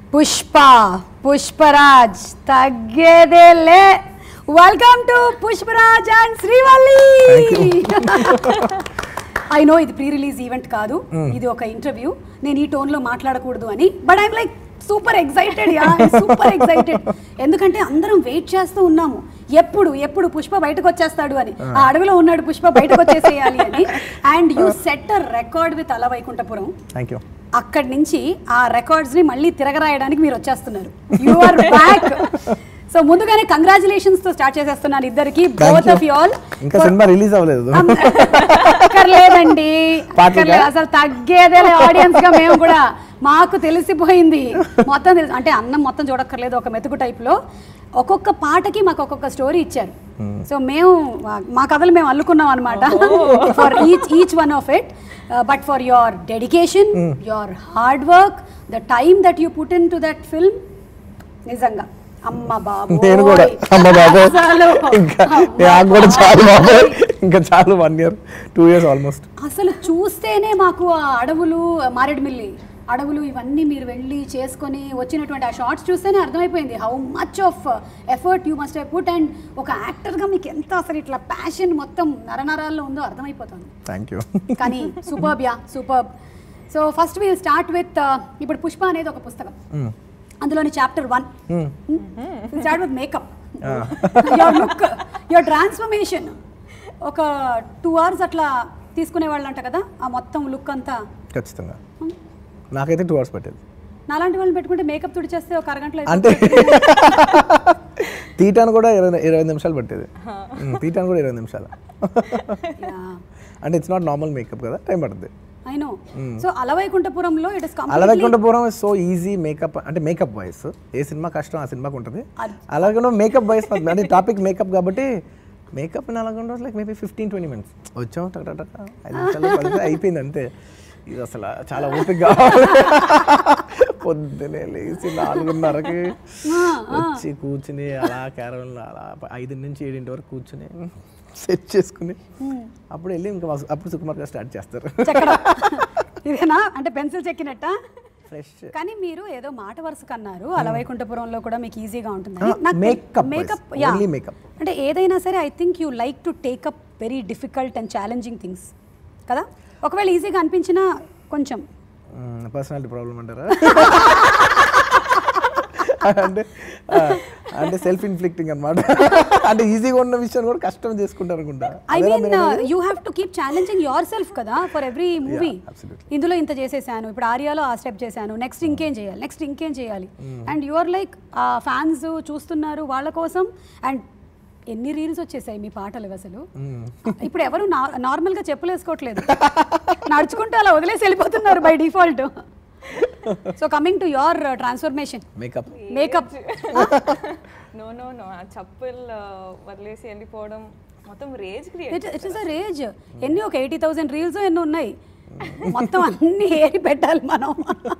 పుష్ప పుష్పరాజ్ తగ్గేదేలే welcome to Pushparaj and Srivalli I know ఇది pre release event కాదు ఇది ఒక ఇంటర్వ్యూ నేను ఈ టోన్ లో మాట్లాడకూడదు అని but I'm like super excited ya super excited ఎందుకంటే అందరం వెయిట్ చేస్తూ ఉన్నాము ఎప్పుడు ఎప్పుడు పుష్ప బయటకు వచ్చేస్తాడు అని ఆ అడవిలో ఉన్నాడు పుష్ప బయటకు వచ్చేసేయాలి అని and you set a record with Ala Vaikunthapuram thank you అక్కడి నుంచి ఆ రికార్డ్స్ ని మళ్ళీ తిరగరాయడానికి మీరు వచ్చేస్తున్నారు యు ఆర్ బ్యాక్ సో ముందుగానే కంగ్రాచులేషన్స్ తో స్టార్ట్ చేసేస్తున్నాను ఇద్దరికి బోత్ ఆఫ్ యు ఆల్ ఇంకా సినిమా రిలీజ్ అవ్వలేదు అక్కర్లేదండి పాటలుగా? అక్కర్లేదు. అసలు తగ్గేదే ఆడియన్స్ గా మేము కూడా మాకు తెలిసిపోయింది మొత్తం తెలుసు అంటే అన్నం మొత్తం చూడక్కర్లేదు ఒక మెతుకు టైప్ లో ఒక్కొక్క పాటకి మాకు ఒక్కొక్క స్టోరీ ఇచ్చారు సో మేము మా కథలు మేము అల్లుకున్నాం అనమాట for each each one of it but for your dedication your hard work the time that you put in to that film నిజంగా అమ్మ బాబు నేను కూడా అమ్మ బాబు అసలు ఇంకా అమ్మ నాకు కూడా చాలు బాబు బాబోయ్. ఇంకా చాలు one year two years almost అసలు చూస్తేనే మాకు ఆ అడవులు మారేడుమిల్లి అడవులు ఇవన్నీ మీరు వెళ్ళి చేసుకొని వచ్చినటువంటి ఆ షార్ట్స్ చూస్తేనే అర్థమైపోయింది how much of effort you must have put and ఒక యాక్టర్గా మీకు ఎంత అసలు ఇట్లా ప్యాషన్ మొత్తం నరనరాల్లో ఉందో అర్థమైపోతుంది థ్యాంక్ యూ కానీ superb ya superb so first we'll start with ఇప్పుడు పుష్ప అనేది ఒక పుస్తకం అందులోని chapter one start with makeup your look your transformation ఒక టూ అవర్స్ అట్లా తీసుకునే వాళ్ళు అంట కదా ఆ మొత్తం లుక్ అంతా ఖచ్చితంగా నాకైతే టూ అవర్స్ పట్టేది నాలాంటి వాళ్ళని పెట్టుకుంటే మేకప్ తుడిచేస్తే ఒక అరగంటలో అంటే తీయటానికి కూడా ఇరవై ఇరవై నిమిషాలు పట్టేది ఉమ్, తీయటానికి కూడా ఇరవై నిమిషాలు అంటే ఇట్స్ నాట్ నార్మల్ మేకప్ కదా టైం పడుతుంది ఐ నో సో అలవైకుంఠపురంలో it is Alavaikunthapuram is so easy makeup అంటే మేకప్ వాయిస్ ఏ సినిమా కష్టం ఆ సినిమాకి ఉంటుంది అది- అలాగే మేకప్ వాయిస్ అంటే టాపిక్ మేకప్ కాబట్టి మేకప్ అలాగే like maybe fifteen twenty minutes వచ్చాం టక్ టక్ టక్ ఐదు నిమిషాలు పడితే అయిపోయింది అంతే ఇది అసలు చాలా ఓపిక కావాలి పొద్దునే లేచి నాలుగున్నరకి వచ్చి కూర్చుని అలా క్యారవన్లో అలా ఐదు నుంచి ఏడింటి వరకు కూర్చుని సెట్ చేసుకుని అప్పుడు వెళ్ళి ఇంకా మా- అప్పుడు సుకుమార్ గారు స్టార్ట్ చేస్తారు చెక్కడం ఇదేనా అంటే పెన్సిల్ చెక్కినట్ట ఫ్రెష్ కానీ మీరు ఏదో మాట వరుసకు అన్నారు అలవైకుంఠపురంలో కూడా మీకు ఈజీగా ఉంటుంది Ah, makeup wise, makeup only makeup. అంటే ఏదైనా సరే I think you like to take up very difficult and challenging things కదా ఒకవేళ ఈజీగా అనిపించినా కొంచెం పర్సనాలిటీ ప్రాబ్లం అంటారా అంటే ఆ, అంటే సెల్ఫ్ ఇన్ఫ్లిక్టింగ్ అనమాట అంటే ఈజీగా ఉన్న విషయం కూడా కష్టం చేసుకుంటారు అనుకుంటా ఐ అదేనా మీన్ మీరు అనేది? You have to keep challenging yourself కదా ఫర్ ఎవ్రీ మూవీ absolutely. ఇందులో ఇంత చేసేసాను ఇప్పుడు ఆర్యాలో ఆ స్టెప్ చేశాను నెక్స్ట్ ఇంకేం చేయాలి నెక్స్ట్ ఇంకేం చేయాలి అండ్ యు ఆర్ లైక్ ఆ ఫ్యాన్స్ చూస్తున్నారు వాళ్ళ కోసం అండ్ ఎన్ని రీల్స్ వచ్చేసాయి మీ పాటలు అసలు ఇప్పుడు ఎవరు నార్మల్ గా చెప్పులేసుకోవట్లేదు నడుచుకుంటూ అలా వదిలేసి వెళ్ళిపోతున్నారు by default so coming to your transformation makeup makeup no no no ఆ చప్పుల్ వదిలేసి వెళ్ళిపోవడం మొత్తం rage create it it is a rage ఎన్ని ఒక ఎయిటీ థౌసండ్ రీల్స్ ఎన్ని ఉన్నాయి మొత్తం అన్ని ఏరి పెట్టాలి మనం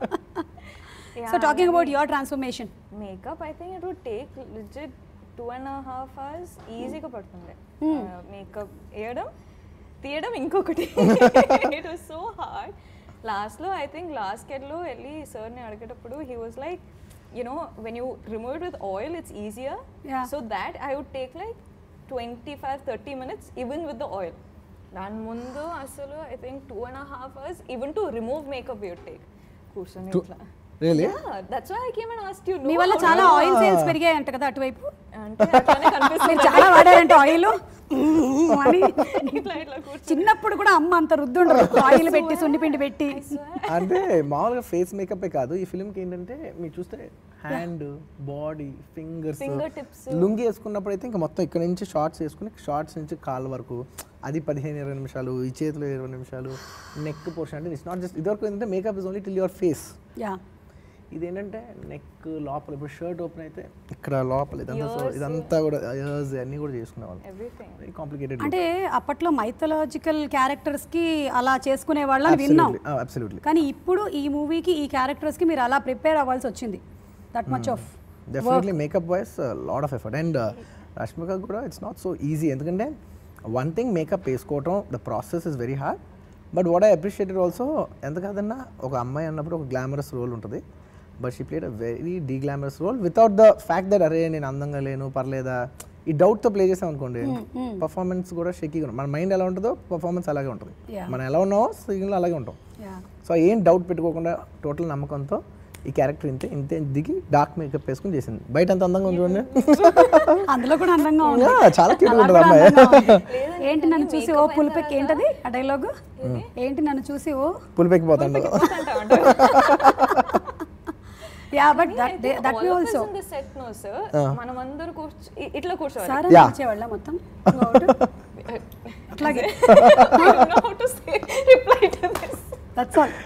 so talking about your transformation makeup I think it would take legit two and half hours ఈజీగా పడుతుంది మేకప్ వేయడం తీయడం ఇంకొకటి ఇట్ వాస్ సో హార్డ్ లాస్ట్లో ఐ థింక్ లాస్ట్ కెట్లో వెళ్ళి సార్ని అడిగేటప్పుడు he was like you know when you remove it with oil it's easier Yeah. so that i would take like 25 30 minutes even with the oil దాని ముందు అసలు I think two and half hours even to remove makeup you take కూర్చొని ఇట్లా really that's why I came and ask you మీ వల్ల చాలా oil sales పెరిగాయంట కదా అటువైపు అంటే అట్లానే కనిపిస్తుంది మీరు చాలా వాడారంట ఆయిల్ అని ఇట్లా ఇట్లా కూర్చొని చిన్నప్పుడు కూడా అమ్మ అంత రుద్దుండదు ఆయిల్ పెట్టి సున్నిపిండి పెట్టి అంటే మామూలుగా ఫేస్ మేకప్ కాదు ఈ ఫిల్మ్కి ఏంటంటే మీరు చూస్తే hand body fingers Fingertips. Lungi వేసుకున్నప్పుడు అయితే ఇంకా మొత్తం ఇక్కడ నుంచి షార్ట్స్ వేసుకుని షార్ట్స్ నుంచి కాళ్ళ వరకు అది పదిహేను ఇరవై నిమిషాలు ఈ చేతిలో ఇరవై నిమిషాలు నెక్ పోర్షన్ అంటే ఇట్స్ నాట్ జస్ట్ ఇదివరకు ఏంటంటే makeup is only till your face ya ఇదేంటంటే నెక్ లోపల ఇప్పుడు షర్ట్ ఓపెన్ అయితే ఇక్కడ లోపల ఇదంతా సో ఇదంతా కూడా ఇయర్స్ అన్నీ కూడా చేసుకునేవాళ్ళు ఎవ్రీథింగ్ వెరీ కాంప్లికేటెడ్ అంటే అప్పట్లో మైథలాజికల్ క్యారెక్టర్స్ కి అలా చేసుకునే వాళ్ళని విన్నాం అబ్సల్యూట్లీ కానీ ఇప్పుడు ఈ మూవీకి ఈ క్యారెక్టర్స్ కి మీరు అలా ప్రిపేర్ అవ్వాల్సి వచ్చింది that much of definitely makeup wise lot of effort and Rashmika కూడా ఇట్స్ నాట్ సో ఈజీ ఎందుకంటే వన్ థింగ్ మేకప్ వేసుకోవటం the process is very hard but what I appreciated also ఎంత కాదన్నా ఒక అమ్మాయి అన్నప్పుడు ఒక గ్లామరస్ రోల్ ఉంటుంది but she played a very deglamorous role without the fact that అరే నేను అందంగా లేను పర్లేదా ఈ డౌట్తో ప్లే చేసాం అనుకోండి పర్ఫార్మెన్స్ కూడా షెకీగా ఉంటుంది మన మైండ్ ఎలా ఉంటుందో పర్ఫార్మెన్స్ అలాగే ఉంటుంది Yeah. మనం ఎలా ఉన్నామో స్క్రీన్లో అలాగే ఉంటాం యా సో ఏం డౌట్ పెట్టుకోకుండా టోటల్ నమ్మకంతో ఈ క్యారెక్టర్ ఇంతే ఇంతే దిగి డార్క్ మేకప్ వేసుకుని చేసింది బయట అంత అందంగా ఉంది చూడండి అందులో కూడా అందంగా ఉంది Yeah, చాలా క్యూట్ అలా ఉంటుంది కూడా అమ్మాయి అందంగా ఉంది. ఏంటి నన్ను చూసి ఓ పులిపెక్కి ఏంటది ఆ డైలాగ్ ఏంటి నన్ను చూసి ఓ పులిపెక్కిపోతాడు ya but that that we also set no sir మనం అందరూ కూర్చో ఇ- ఇట్లా కూర్చోవాలి సార్ Yeah. వచ్చేవాళ్ళ మొత్తం throughout? అట్లాగే reply to this that's all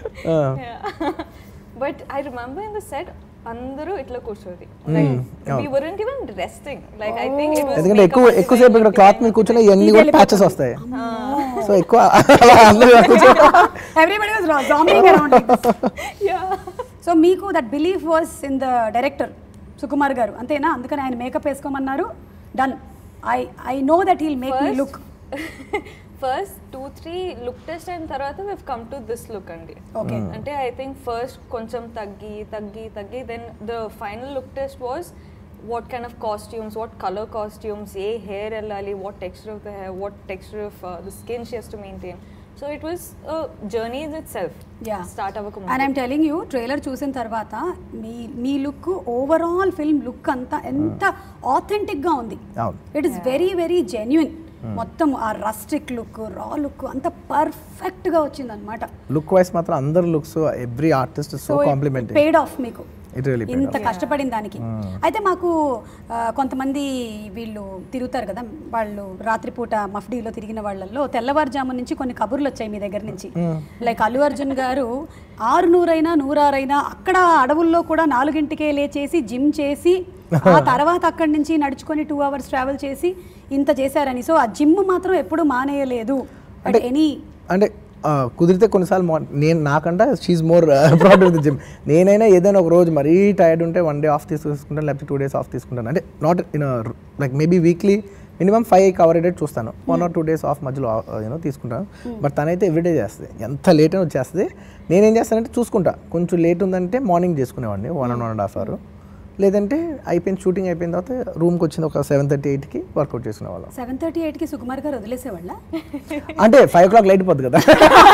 but I remember in the set అందరూ ఇట్లా కూర్చోది like we weren't even resting like I think it was ఎందుకంటే ఎక్కువ ఎక్కువసేపు ఇక్కడ క్లాత్ మీద కూర్చొని ఇవన్నీ కూడా ప్యాచెస్ వస్తాయి సో ఎక్కువ అలా అందరూ ఇలా కూర్చొని everybody was jumping around ya so మీకు that belief was in the director Sukumar garu అంతేనా అందుకని ఆయన మేకప్ వేసుకోమన్నారు done I I know that he'll make me look first two three look test అయిన తర్వాత we've come to this look అండి okay అంటే I think first కొంచెం తగ్గి తగ్గి తగ్గి then the final look test was what kind of costumes what colour costumes ఏ hair వెళ్ళాలి what texture of the hair what texture of the skin she has to maintain so it was journey in itself ya start and అవ్వకముందు I'm telling you trailer చూసిన తర్వాత మీ మీ look overall film look అంతా ఎంత ఆథెంటిక్గా ఉంది అవును it is very very genuine మొత్తం ఆ రస్టిక్ లుక్ రా లుక్ అంత పర్ఫెక్ట్గా వచ్చింది అనమాట లుక్ వైస్ మాత్రం అందరు looks every artist so compliment paid off మీకు ఇట్ రియలీ ఇంత కష్టపడిన దానికి అయితే మాకు ఆ, కొంతమంది వీళ్ళు తిరుగుతారు కదా వాళ్ళు రాత్రిపూట మఫ్డీలో తిరిగిన వాళ్ళల్లో తెల్లవారుజాము నుంచి కొన్ని కబుర్లు వచ్చాయి మీ దగ్గర నుంచి లైక్ అల్లు అర్జున్ గారు ఆరు నూరైనా నూరారైనా అక్కడ అడవుల్లో కూడా నాలుగింటికే లేచేసి జిమ్ చేసి ఆ తర్వాత అక్కడి నుంచి నడుచుకొని టూ అవర్స్ ట్రావెల్ చేసి ఇంత చేశారని సో ఆ జిమ్ మాత్రం ఎప్పుడు మానేయలేదు బట్ ఎనీ అంటే ఆ, కుదిరితే కొన్నిసార్లు మార్నింగ్ నేను నాకంటే she more proud with gym నేనైనా ఏదైనా ఒక రోజు మరీ టైర్డ్ ఉంటే వన్ డే ఆఫ్ తీసుకుంటాను లేకపోతే టూ డేస్ ఆఫ్ తీసుకుంటాను అంటే not in like maybe weekly minimum five కవర్ డేట్ చూస్తాను one or two days off మధ్యలో యూనో తీసుకుంటాను బట్ తనైతే ఎవ్రీడే చేస్తుంది ఎంత లేట్ అని వచ్చేస్తుంది నేనేం చేస్తానంటే చూసుకుంటా కొంచెం లేట్ ఉందంటే మార్నింగ్ చేసుకునేవాడిని one and one and half hour లేదంటే అయిపోయింది షూటింగ్ అయిపోయిన తర్వాత రూమ్కి వచ్చింది ఒక సెవెన్ థర్టీ ఎయిట్కి వర్కౌట్ చేసుకునేవాళ్ళం సెవెన్ థర్టీ ఎయిట్కి సుకుమార్ గారు వదిలేసేవాళ్ళ అంటే ఫైవ్ ఓ క్లాక్ లైట్ పోద్ది కదా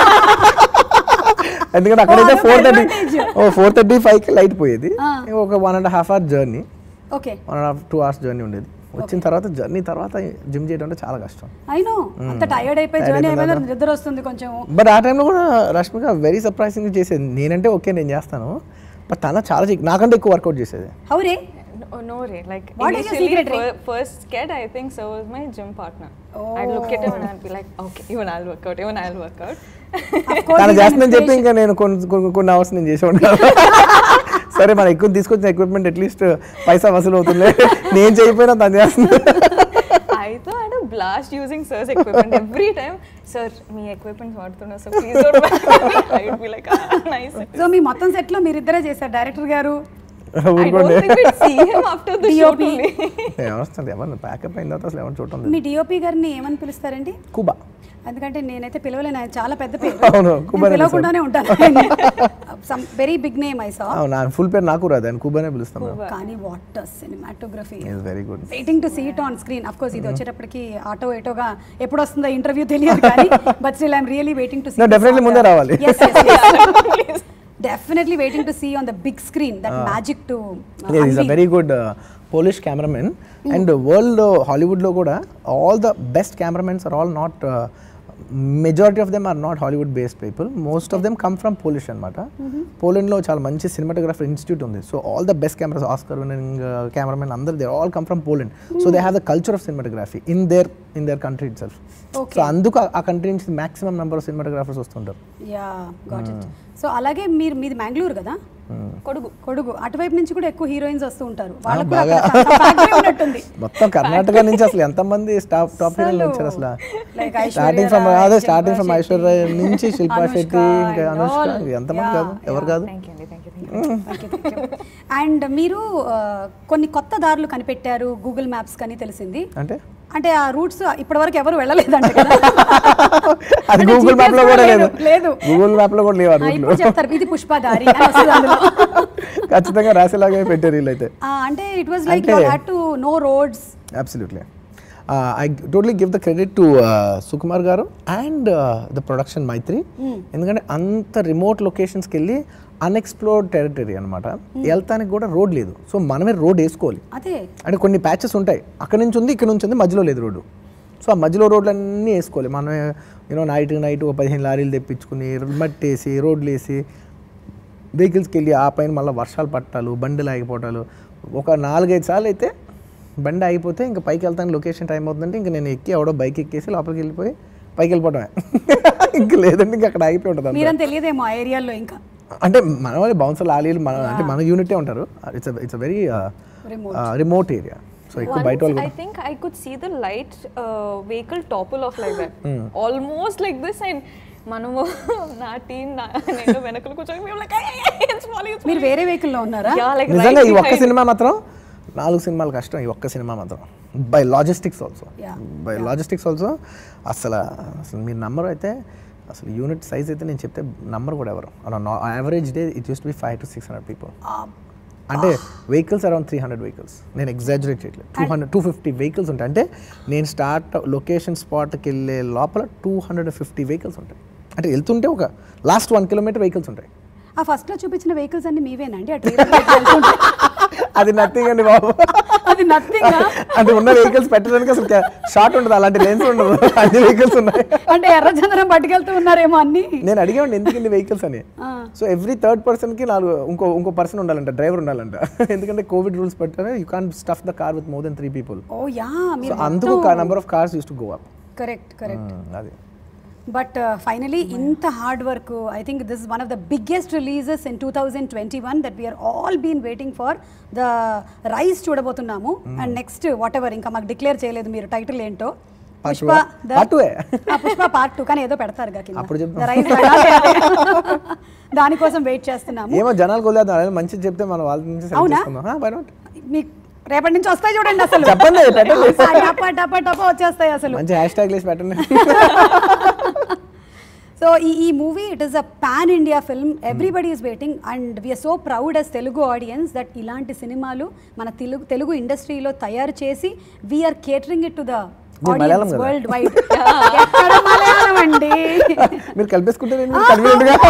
ఎందుకంటే అక్కడైతే అదొక ఫోర్ థర్టీ advantage. ఓ ఫోర్ థర్టీ ఫైవ్కి లైట్ పోయేది ఒక one and half hour journey okay one and half two hours journey ఉండేది వచ్చిన తర్వాత జర్నీ తర్వాత జిమ్ చేయడం అంటే చాలా కష్టం అయినో అంత టైర్డ్ అయిపోయి జర్నీ అయిపోయిన నిద్ర వస్తుంది కొంచెం బట్ ఆ టైంలో కూడా రష్మిక వెరీ సర్ప్రైజింగ్ చేసేది నేనంటే ఓకే నేను చేస్తాను బట్ తన చాలా చే- నాకంటే ఎక్కువ వర్కౌట్ చేసేది హౌరే No, no, Ray. Like What is your initially, secret, Ray? fir- first sketch, I think so was my gym partner. I'd look at him and I'd be like, okay, even I'll work out, even I'll work out. తను చేస్తుందని చెప్పి ఇంకా నేను కొన్ని కొన్ని కొన్ని hours నేను చేసి ఉంటాను సరే మనం ఎక్కువ తీసుకొచ్చిన ఎక్విప్మెంట్ అట్లీస్ట్ పైసా వసూలు అవుతుంది నేను చేయకపోయినా తను చేస్తుంది I thought I had a blast using sir's equipment every time. Sir, me equipment వాడుతున్నా so please don't buy I'd be like, ah, nice. So మీ మొత్తం సెట్ లో మీరిద్దరే చేశారు డైరెక్టర్ గారు I don't ఊరుకోండి think we'd see him after the shoot DOP. only. ఏమొస్తుంది ఎవరిని ప్యాకప్ అయిన తర్వాత అసలు ఎవరిని చూడటం లేదు మీ డిఓపి గారిని ఏమని పిలుస్తారండి కుబా ఎందుకంటే నేనైతే పిలవలేను ఆయన చాలా పెద్ద పేరు అవును, నేను కుబానే పిలవకుండానే ఉంటాను some very big name I saw అవును నా ఫుల్ పేరు నాకు రాదు ఆయన కుబానే పిలుస్తాం మేము కానీ what cinematography is very good waiting to see it on screen of course ఇది వచ్చేటప్పటికి ఆటో ఏటోగా ఎప్పుడు వస్తుందో ఇంటర్వ్యూ తెలియదు కానీ but still I'm really waiting to see No, definitely ముందే రావాలి. Definitely waiting to see on the big screen that magic to is a very good Polish cameraman and world హాలీవుడ్లో కూడా all the best cameramens are all not majority of them are not Hollywood based people most of them come from Polish అనమాట పోలాండ్లో చాలా మంచి cinematographer institute ఉంది so all the best cameras Oscar winning cameramen అందరు they all come from Poland so they have the culture of cinematography in their in their country itself so అందుకు ఆ- ఆ కంట్రీ నుంచి మాక్సిమం నెంబర్ ఆఫ్ సినిమాటోగ్రాఫర్స్ వస్తుంటారు ya got it so అలాగే మీరు మీది మ్యాంగ్లూరు కదా కొడుకు కొడుకు అటువైపు నుంచి కూడా ఎక్కువ హీరోయిన్స్ వస్తూ ఉంటారు వాళ్ళకు కూడా బాగా. అక్కడ factory ఉన్నట్టుంది మొత్తం కర్ణాటక నుంచి అసలు ఎంతమంది స్టాఫ్ టాప్ హీరోలు వచ్చారు అసలు Like స్టార్టింగ్ ఫ్రమ్ ఐశ్వర్య అదే రాయ్, స్టార్టింగ్ ఫ్రమ్ శిల్పా ఐశ్వర్య శెట్టి, నుంచి శిల్పా అనుష్క శెట్టి ఇంకా and అనుష్క all. ఎంతమంది Yeah, కాదు ఎవరు కాదు థ్యాంక్ యూ అండి thank you thank you and మీరు ఆ, కొన్ని కొత్త దారులు కనిపెట్టారు గూగుల్ మ్యాప్స్ కానీ తెలిసింది అంటే అంటే ఆ రూట్స్ ఇప్పటివరకు ఎవరు వెళ్ళలేదంట కదా అది అంటే గూగుల్ మ్యాప్ లో GPS కూడా లేదు లేదు గూగుల్ మ్యాప్ లో కూడా లేవు ఆ ఆ, రూట్లు ఇప్పుడు చెప్తారు ఇది పుష్ప దారి అని వస్తుంది అందులో ఖచ్చితంగా రాసేలాగే పెట్టారు వీళ్ళైతే ఆ, అంటే ఇట్ వాస్ లైక్ అంటే- you had to no roads absolutely I totally give the credit to Sukumar garu and the production మైత్రి ఎందుకంటే అంత రిమోట్ లొకేషన్స్కి వెళ్ళి అన్ఎక్స్ప్లోర్డ్ టెరిటరీ అనమాట వెళ్తానికి కూడా రోడ్ లేదు సో మనమే రోడ్ వేసుకోవాలి అదే అంటే కొన్ని ప్యాచెస్ ఉంటాయి అక్కడ నుంచి ఉంది ఇక్కడ నుంచి ఉంది మధ్యలో లేదు రోడ్డు సో ఆ మధ్యలో రోడ్లన్నీ వేసుకోవాలి మనం యూనో నైట్ నైట్ ఒక పదిహేను లారీలు తెప్పించుకుని మట్టి వేసి రోడ్లు వేసి వెహికల్స్కి వెళ్ళి ఆ పైన మళ్ళీ వర్షాలు పట్టాలు బండిలు ఆగిపోవటాలు ఒక నాలుగైదు సార్లు అయితే బండి ఆగిపోతే ఇంకా పైకి వెళ్తాను లొకేషన్ టైం అవుతుందంటే ఇంకా నేను ఎక్కి ఎవడో బైక్ ఎక్కేసి లోపలికి వెళ్ళిపోయి పైకి వెళ్ళిపోవడమే ఇంకా లేదంటే ఇంకా అక్కడ ఆగిపోయి ఉంటుంది అంతా. మీరని తెలియదేమో ఆ ఏరియాలో ఇంకా అంటే మన వాళ్ళు బౌన్సర్ లాలీలు మన అంటే మన యూనిటే ఉంటారు it's it's very Remote. Remote area so ఎక్కువ బయట వాళ్ళు I think I could see the light uh, vehicle topple off like that. Almost like this and మనము నా టీం నేను వెనకలు కూర్చొని మేము like, "Ay, ay, ay, it's falling, it's మీరు వేరే వెహికల్ లో ఉన్నారా falling." Yeah, like నిజంగా right ఈ ఒక్క behind. సినిమా మాత్రం నాలుగు సినిమాలు కష్టం ఈ ఒక్క సినిమా మాత్రం by logistics also Yeah. By logistics also అసలు అసలు మీరు నంబర్ అయితే అసలు యూనిట్ సైజ్ అయితే నేను చెప్తే నంబర్ కూడా ఎవరు average day it use be five to six hundred people అంటే vehicles around three hundred vehicles నేను ఎగ్జాజురేట్ చేయట్లేదు two hundred two fifty vehicles ఉంటాయి అంటే నేను స్టార్ట్ లొకేషన్ స్పాట్కి వెళ్ళే లోపల టూ హండ్రెడ్ ఫిఫ్టీ వెహికల్స్ ఉంటాయి అంటే వెళ్తుంటే ఒక లాస్ట్ వన్ కిలోమీటర్ వెహికల్స్ ఉంటాయి ఆ ఫస్ట్ లో చూపించిన వెహికల్స్ అన్ని మీవేనండి ఆ ట్రైలర్ పెట్టి వెళ్తుంటే. అది నథింగ్ అండి బాబు అది నథింగ్ అంటే ఉన్న వెహికల్స్ పెట్టడానికి అసలు షార్ట్ ఉండదు అలాంటి లెన్స్ ఉండదు అన్ని వెహికల్స్ ఉన్నాయి అంటే ఎర్రచందనం పట్టుకెళ్తూ ఉన్నారేమో అన్ని నేను అడిగామండి ఎందుకు ఇన్ని వెహికల్స్ అని ఆ. సో ఎవ్రీ థర్డ్ పర్సన్ కి నాలుగు ఇంకో ఇంకో పర్సన్ ఉండాలంట డ్రైవర్ ఉండాలంట ఎందుకంటే కోవిడ్ రూల్స్ పెట్టారు you can stuff the car with more than three people oh yeah so మీరు అందుకు number of cars used to go up correct correct అది బట్ ఫైనలీ ఇంత hard work I think this one of the biggest releases in two thousand twenty one that we're all been waiting for the rise చూడబోతున్నాము and next whatever ఇంకా మాకు declare చేయలేదు మీరు title ఏంటో Part Pushpa two-ఆ? the- Part two-ఏ? ఆ, Pushpa part two కానీ ఏదో పెడతారు గా కింద. అప్పుడు చెప్దాం. The rise వెళ్ళాలి అని. దానికోసం వెయిట్ చేస్తున్నాము ఏమో జనాలు కొలేద్దాం మంచిది చెప్తే మనం వాళ్ళ నుంచి select అవునా? చేసుకుందాం. ఆ, why not? మీకు రేపటి నుంచి వస్తాయి చూడండి అసలు చెప్పండి, పెట్టండి. టప టప టప వచ్చేస్తాయి అసలు మంచి హ్యాష్ ట్యాగ్ లేసి పెట్టండి సో ఈ ఈ movie it is a pan India film everybody is waiting and we're so proud as Telugu audience that ఇలాంటి సినిమాలు మన తెలుగు తెలుగు ఇండస్ట్రీలో తయారు చేసి we're catering it to the మీరు మలయాళం ఆడియన్స్ కదా? వరల్డ్ వైడ్ ఎక్కడ మలయాళం అండి మీరు కలిపేసుకుంటే నేను convenient గా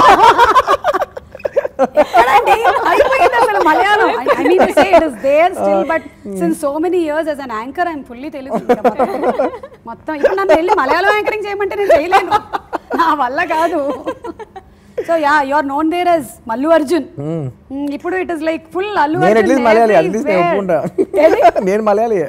ఎక్కడండి అయిపోయింది అసలు Malayalam I mean to say it is there still but since so many years as an anchor I'm fully Telugu ఇంకా మొత్తం. మొత్తం ఇప్పుడు నన్ను వెళ్ళి మలయాళం యాంకరింగ్ చేయమంటే నేను చేయలేను నా వల్ల కాదు so yeah you are known there as Mallu Arjun Mm, ఇప్పుడు it is like full Allu నేను అర్జున్ అట్లీస్ట్ మలయాళి అట్లీస్ట్ నేను ఒప్పుకుంటా నేను మలయాళి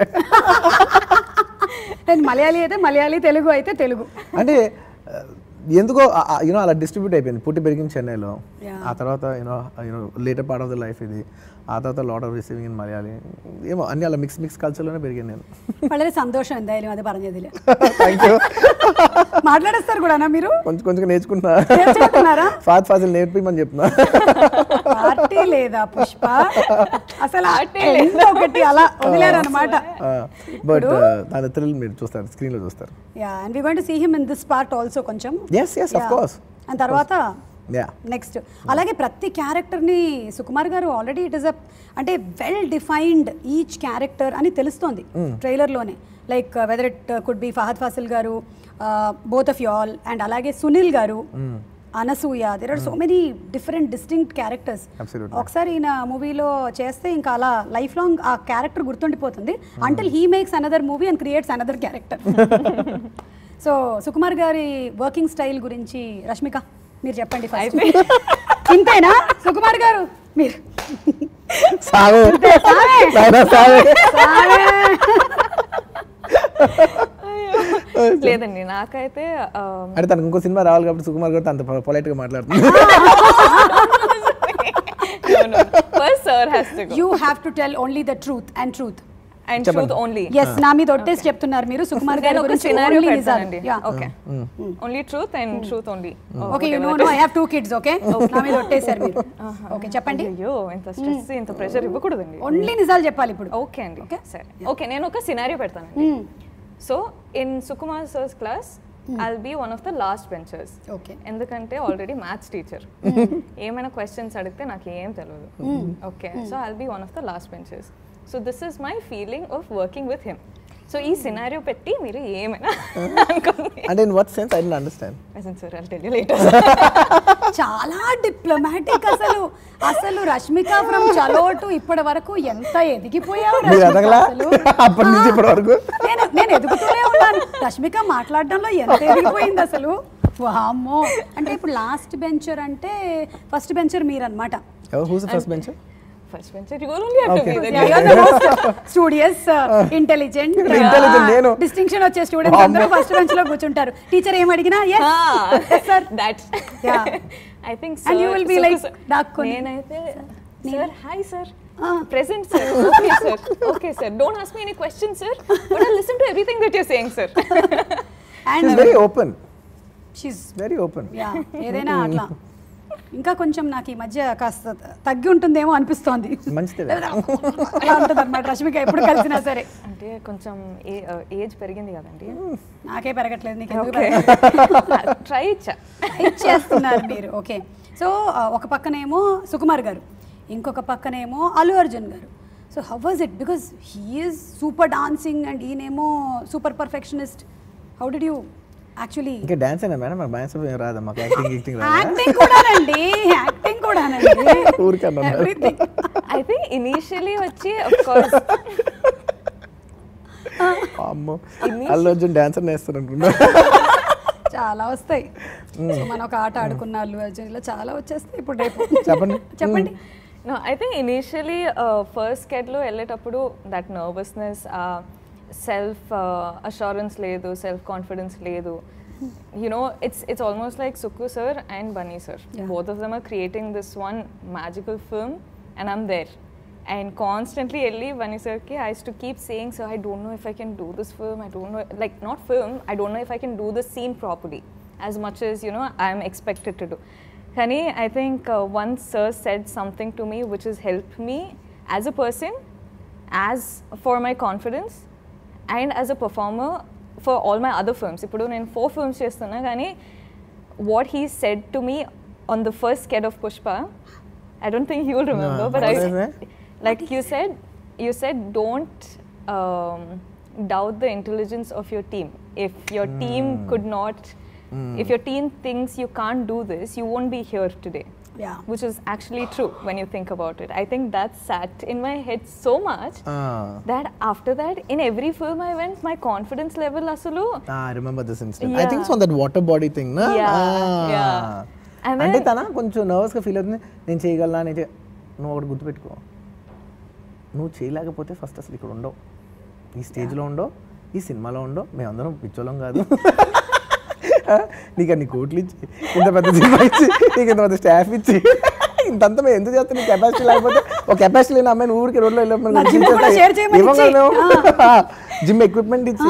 నేను మలయాళీ అయితే మలయాళీ తెలుగు అయితే తెలుగు అంటే ఆ, ఎందుకో యూనో అలా డిస్ట్రిబ్యూట్ అయిపోయింది పుట్టి పెరిగింది చెన్నైలో Yeah. ఆ తర్వాత you know you know later part of the life ఇది ఆ తర్వాత lot of receiving in Malayali ఏమో అన్ని అలా మిక్స్ మిక్స్ కల్చర్లోనే పెరిగాను నేను വളരെ സന്തോഷം എന്തായാലും അത് പറഞ്ഞതിൽ థ్యాంక్ యూ మాట్లాడేస్తారు కూడా మీరు కొంచెం కొంచెం నేర్చుకుంటున్నా నేర్చుకుంటున్నారా ఫాద్ ఫాజిల్ నేర్పిమని చెప్తున్నా పార్టీ లేదా పుష్ప అసలు ఎంత ఒకటి అలా వదిలేరనమాట బట్ దాని థ్రిల్ మీరు చూస్తారు స్క్రీన్లో చూస్తారు yeah and we going to see him in this part also కొంచెం yes yes of course and తర్వాత యా నెక్స్ట్ అలాగే ప్రతి క్యారెక్టర్ని సుకుమార్ గారు ఆల్రెడీ ఇట్ ఇస్ అ అంటే వెల్ డిఫైన్డ్ ఈచ్ క్యారెక్టర్ అని తెలుస్తోంది ట్రైలర్లోనే like whether it could be Fahadh Faasil garu both of you all and అలాగే Sunil garu Anasuya there are so many different distinct characters Absolutely. ఒకసారి ఈయన మూవీలో చేస్తే ఇంకా అలా లైఫ్ లాంగ్ ఆ క్యారెక్టర్ గుర్తుండిపోతుంది until he makes another movie and creates another character so Sukumar గారి వర్కింగ్ స్టైల్ గురించి రష్మిక మీరు చెప్పండి ఫస్ట్ ఇంతేనా సుకుమార్ గారు మీరు సావే సావే. నాయనా సావే లేదండి నాకైతే um, అంటే తనకు ఇంకో సినిమా రావాలి కాబట్టి సుకుమార్ గారితో అంత పొలైట్ గా మాట్లాడుతుంది no, no. First, sir has to go. You have to tell only the truth and truth And truth only. Yes నా మీద ఒట్టేసి చెప్తున్నారు మీరు సుకుమార్ గారి నేను ఒక గురించి సినారియో only నిజాలు. పెడతానండి Yeah. Okay only truth and truth only okay you know no I have two kids okay నా మీద ఒట్టేశారు మీరు ఓకే చెప్పండి అయ్యో ఇంత స్ట్రెస్ ఇంత ప్రెషర్ ఇవ్వకూడదండి ఓన్లీ నిజాలు చెప్పాలి ఇప్పుడు ఓకే అండి సరే ఓకే నేను ఒక సినారియో పెడతానండి so in Sukumar sir's class I'll be one of the last benchers okay ఎందుకంటే ఆల్రెడీ మ్యాథ్స్ టీచర్ ఏమైనా క్వశ్చన్స్ అడిగితే నాకు ఏం తెలియదు okay so I'll be one of the last benchers so this is my feeling of working with him so ఈ scenario పెట్టి మీరు ఏమైనా అనుకోండి అంటే in what sense I don't understand sir I'll tell you later చాలా diplomatic అసలు అసలు Rashmika from చలోటు ఇప్పటి వరకు ఎంత ఎదిగిపోయావు మీరు రష్మిక ఎదగలా అసలు. అప్పటి నుంచి ఇప్పటి వరకు నేను నేను ఎదుగుతూనే ఉన్నాను రష్మిక మాట్లాడడంలో ఎంత ఎదిగిపోయింది అసలు వామ్మో అంటే ఇప్పుడు లాస్ట్ బెంచర్ అంటే ఫస్ట్ బెంచర్ మీరన్నమాట ఎవరు who's first bench first bencher you only have to Okay. Be that studious intelligent Intelligent నేను. డిస్టింక్షన్ వచ్చే స్టూడెంట్స్ అందరూ ఫస్ట్ బెంచ్ లో కూర్చుంటారు టీచర్ ఏం అడిగినా yes, yes, sir. That Yeah. I think And you will be like, దాక్కుని. నేనైతే sir hi sir Ah. Present sir okay sir okay sir don't ask me any question sir but I listen to everything that you're saying sir and it's very open she's very open yeah ఏదైనా అట్లా ఇంకా కొంచెం నాకు ఈ మధ్య కాస్త తగ్గి ఉంటుందేమో అనిపిస్తోంది మంచిదే అలా ఉంటుంది అనమాట రష్మిక ఎప్పుడు కలిసినా సరే అంటే కొంచెం ఏజ్ పెరిగింది కదండి నాకే పెరగట్లేదు నీకు ఎందుకు ఓకే పెరగట్లేదు? ట్రై ఇచ్చా ఇచ్చేస్తున్నారు మీరు ఓకే సో ఒక పక్కనేమో సుకుమార్ గారు ఇంకొక పక్కనేమో Allu Arjun garu so how was it because he's super dancing and ఈయనేమో super perfectionist how did you actually ఇంకా డాన్స్ అయినా మేడం మాకు డాన్స్ ఏం రాదా మాకు యాక్టింగ్ యాక్టింగ్ రాదా యాక్టింగ్ కూడానండి యాక్టింగ్ కూడానండి ఊరికన్నా ఉన్నారు. Everything. ఐ థింక్ ఇనీషియలీ వచ్చి of course అమ్మో అల్లు అర్జున్ డాన్సర్ నేస్తారు అనుకున్నా చాలా వస్తాయి సో మనం ఒక ఆట ఆడుకున్న అల్లు అర్జున్ ఇలా చాలా వచ్చేస్తాయి ఇప్పుడు రేపు చెప్పండి చెప్పండి No, I think initially uh, first స్కెడ్లో వెళ్ళేటప్పుడు దట్ నర్వస్నెస్ సెల్ఫ్ అష్యూరెన్స్ లేదు సెల్ఫ్ కాన్ఫిడెన్స్ లేదు you know it's it's almost like Sukku sir and Bunny sir Yeah. Both of them are creating this one magical film and I'm there and constantly వెళ్ళి బన్నీ సార్కి I to keep saying sir I don't know if I can do this film I don't know like not film I don't know if I can do this scene properly as much as you know I'm expected to do. Kani, I think uh, once Sir said something to me which has helped me as a person, as for my confidence, and as a performer for all my other films. ఇప్పుడు నేను four films చేస్తున్నా కానీ what he said to me on the first sked of Pushpa, I don't think you'll remember, No, but what I is it? like you said, you said don't um, doubt the intelligence of your team. If your team could not, if your team thinks you can't do this, you won't be here today. Yeah Which is actually true when you think about it. I think that sat in my head so much that after that, in every film I went, my confidence level asalu. I remember this incident I Yeah. Think so that water body thing నా Yeah, Ah. yeah. And అంటే then- తన కొంచెం nervous గా feel అవుతుంది నేను చేయగలనా నేను చే- నువ్వు ఒకటి గుర్తుపెట్టుకో నువ్వు చేయలేకపోతే ఫస్ట్ అసలు ఇక్కడ ఉండవు ఈ స్టేజ్లో ఉండవు ఈ సినిమాలో ఉండవు మేమందరం పిచ్చోళం కాదు నీకు అన్ని కోట్లు ఇచ్చి ఇంత పెద్ద సినిమా ఇచ్చి నీకు ఇంత పెద్ద స్టాఫ్ ఇచ్చి ఇంతంతా మేము ఎందుకు చేస్తాం నీ కెపాసిటీ లేకపోతే ఒక కెపాసిటీ లేని అమ్మాయిని ఊరికి రోడ్లో నా gym కూడా share చేయమని ఇచ్చి. జిమ్ ఎక్విప్మెంట్ ఇచ్చి